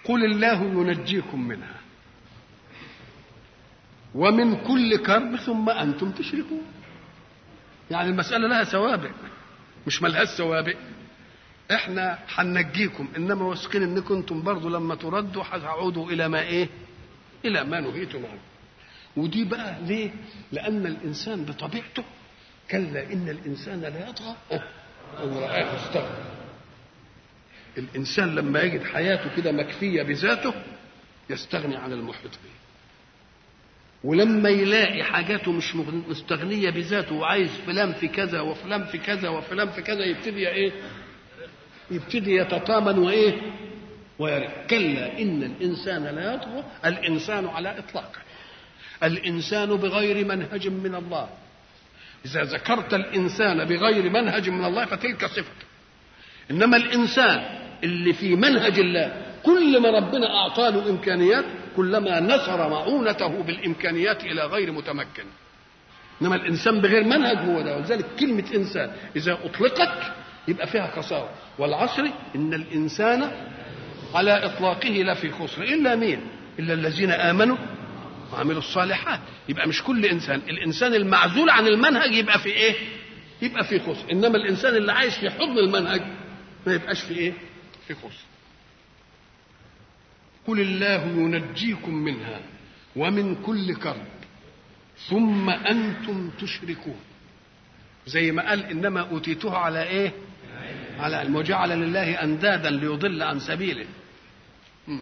قل الله ينجيكم منها ومن كل كرب ثم انتم تشركون يعني المساله لها سوابق مش ملهاش سوابق احنا هننجيكم انما واثقين انكم انتم برضه لما تردوا هتعودوا الى ما ايه الى ما نهيتم عنه ودي بقى ليه لان الانسان بطبيعته كلا ان الانسان لا يطغى ان رآه استغنى الانسان لما يجد حياته كده مكفيه بذاته يستغني عن المحيط به ولما يلاقي حاجاته مش مستغنيه بذاته وعايز فلان في كذا وفلان في كذا وفلان في كذا يبتدي ايه يبتدي يتطامن وايه ويرى كلا ان الانسان لا يطغى الانسان على اطلاقه الانسان بغير منهج من الله اذا ذكرت الانسان بغير منهج من الله فتلك صفته انما الانسان اللي في منهج الله كل ما ربنا اعطى له امكانيات كلما نصر معونته بالامكانيات الى غير متمكن انما الانسان بغير منهج هو ده ولذلك كلمه انسان اذا اطلقت يبقى فيها قساوه والعصر ان الانسان على اطلاقه لفي خسر الا مين الا الذين امنوا وعملوا الصالحات يبقى مش كل انسان الانسان المعزول عن المنهج يبقى في ايه يبقى في خسر انما الانسان اللي عايش في حضن المنهج ما يبقاش في ايه في خسر قل الله ينجيكم منها ومن كل كرب ثم انتم تشركون زي ما قال انما اوتيته على ايه على علم وجعل لله اندادا ليضل عن سبيله